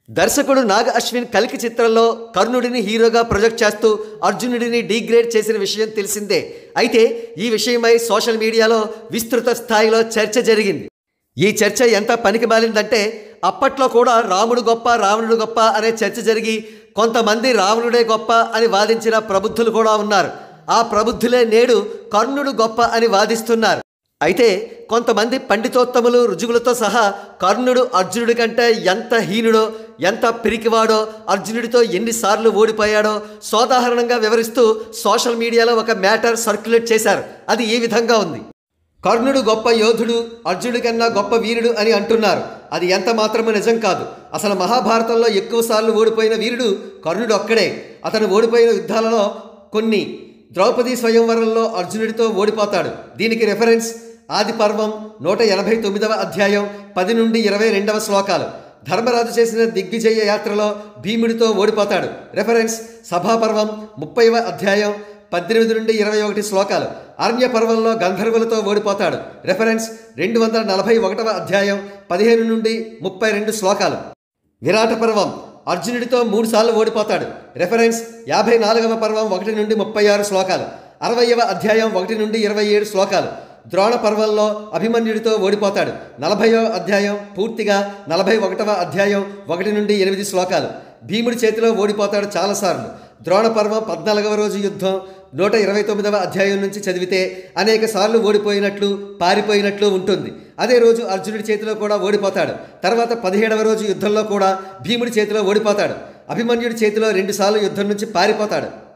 దర్శకుడు నాగ అశ్విన్ కలికి చిత్రంలో కర్ణుడిని హీరోగా ప్రొజెక్ట్ చేస్తూ అర్జునుడిని డీగ్రేడ్ చేసిన విషయం తెలిసిందే అయితే ఈ విషయమై సోషల్ మీడియాలో విస్తృత స్థాయిలో చర్చ జరిగింది ఈ చర్చ ఎంత పనికి మాలిందంటే అప్పట్లో కూడా రాముడు గొప్ప రావణుడు గొప్ప అనే చర్చ జరిగి కొంతమంది రావణుడే గొప్ప అని వాదించిన ప్రబుద్ధులు కూడా ఉన్నారు ఆ ప్రబుద్ధులే నేడు కర్ణుడు గొప్ప అని వాదిస్తున్నారు అయితే కొంతమంది పండితోత్తములు రుజువులతో సహా కర్ణుడు అర్జునుడి కంటే ఎంత హీనుడో ఎంత పిరికివాడో అర్జునుడితో ఎన్నిసార్లు ఓడిపోయాడో సోదాహరణంగా వివరిస్తూ సోషల్ మీడియాలో ఒక మ్యాటర్ సర్క్యులేట్ చేశారు అది ఈ విధంగా ఉంది కర్ణుడు గొప్ప యోధుడు అర్జునుడి కన్నా గొప్ప వీరుడు అని అంటున్నారు అది ఎంత మాత్రమూ నిజం కాదు అసలు మహాభారతంలో ఎక్కువసార్లు ఓడిపోయిన వీరుడు కర్ణుడు ఒక్కడే అతను ఓడిపోయిన యుద్ధాలలో కొన్ని ద్రౌపది స్వయంవరంలో అర్జునుడితో ఓడిపోతాడు దీనికి రెఫరెన్స్ ఆది పర్వం నూట ఎనభై తొమ్మిదవ అధ్యాయం పది నుండి ఇరవై రెండవ శ్లోకాలు ధర్మరాజు చేసిన దిగ్విజయ యాత్రలో భీముడితో ఓడిపోతాడు రెఫరెన్స్ సభాపర్వం ముప్పైవ అధ్యాయం పద్దెనిమిది నుండి ఇరవై ఒకటి శ్లోకాలు అరణ్య పర్వంలో గంధర్వులతో ఓడిపోతాడు రెఫరెన్స్ రెండు వందల నలభై ఒకటవ అధ్యాయం పదిహేను నుండి ముప్పై రెండు శ్లోకాలు విరాట పర్వం అర్జునుడితో మూడుసార్లు ఓడిపోతాడు రెఫరెన్స్ యాభై నాలుగవ పర్వం ఒకటి నుండి ముప్పై ఆరు శ్లోకాలు అరవయవ అధ్యాయం ఒకటి నుండి ఇరవై ఏడు శ్లోకాలు ద్రోణ పర్వంలో అభిమన్యుడితో ఓడిపోతాడు నలభైవ అధ్యాయం పూర్తిగా నలభై ఒకటవ అధ్యాయం ఒకటి నుండి ఎనిమిది శ్లోకాలు భీముడి చేతిలో ఓడిపోతాడు చాలాసార్లు ద్రోణ పర్వం పద్నాలుగవ రోజు యుద్ధం నూట ఇరవై తొమ్మిదవ అధ్యాయం నుంచి చదివితే అనేక సార్లు ఓడిపోయినట్లు పారిపోయినట్లు ఉంటుంది అదే రోజు అర్జునుడి చేతిలో కూడా ఓడిపోతాడు తర్వాత పదిహేడవ రోజు యుద్ధంలో కూడా భీముడి చేతిలో ఓడిపోతాడు అభిమన్యుడి చేతిలో రెండుసార్లు యుద్ధం నుంచి పారిపోతాడు